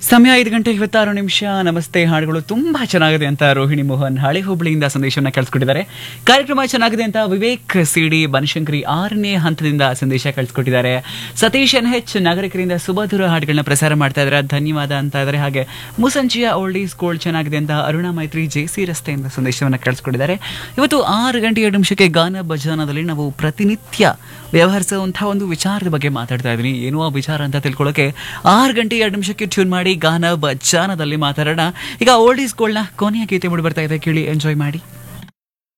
ಸಮಯ ಐದು ಗಂಟೆ ಇವತ್ತಾರು ನಿಮಿಷ ನಮಸ್ತೆ ಹಾಡುಗಳು ತುಂಬಾ ಚೆನ್ನಾಗಿದೆ ಅಂತ ರೋಹಿಣಿ ಮೋಹನ್ ಹಳೆ ಹುಬ್ಳಿಯಿಂದ ಸಂದೇಶವನ್ನ ಕಳಿಸ್ಕೊಟ್ಟಿದ್ದಾರೆ ಕಾರ್ಯಕ್ರಮ ಚೆನ್ನಾಗಿದೆ ಅಂತ ವಿವೇಕ್ ಸಿಡಿ ಬನಶಂಕರಿ ಆರನೇ ಹಂತದಿಂದ ಸಂದೇಶ ಕಳಿಸ್ಕೊಟ್ಟಿದ್ದಾರೆ ಸತೀಶ್ ಎನ್ ಹೆಚ್ ನಾಗರಿಕರಿಂದ ಸುಮಧುರ ಹಾಡುಗಳನ್ನ ಪ್ರಸಾರ ಮಾಡ್ತಾ ಇದ್ದಾರೆ ಧನ್ಯವಾದ ಅಂತ ಇದ್ದಾರೆ ಹಾಗೆ ಮುಸಂಚಿಯ ಓಲ್ಡೀಸ್ ಗೋಲ್ಡ್ ಚೆನ್ನಾಗಿದೆ ಅಂತ ಅರುಣಾ ಮೈತ್ರಿ ಜೆಸಿ ರಸ್ತೆಯಿಂದ ಸಂದೇಶವನ್ನ ಕಳಿಸ್ಕೊಟ್ಟಿದ್ದಾರೆ ಇವತ್ತು ಆರು ಗಂಟೆ ಎರಡು ನಿಮಿಷಕ್ಕೆ ಗಾನ ಭಜನದಲ್ಲಿ ನಾವು ಪ್ರತಿನಿತ್ಯ ವ್ಯವಹರಿಸುವಂತಹ ಒಂದು ವಿಚಾರದ ಬಗ್ಗೆ ಮಾತಾಡ್ತಾ ಇದ್ದೀನಿ ಏನೋ ಆ ವಿಚಾರ ಅಂತ ತಿಳ್ಕೊಳ್ಳೋಕೆ ಆರು ಗಂಟೆ ಎರಡು ನಿಮಿಷಕ್ಕೆ ಟ್ಯೂನ್ ಮಾಡಿ ಗಾನ ಭಜಾನದಲ್ಲಿ ಮಾತಾಡೋಣ ಈಗ ಓಲ್ಡ್ ಈಸ್ ಗೋಲ್ಡ್ನ ಕೊನೆಯ ಗೀತೆ ಮೂಡಿ ಬರ್ತಾ ಇದೆ ಕೇಳಿ ಎಂಜಾಯ್ ಮಾಡಿ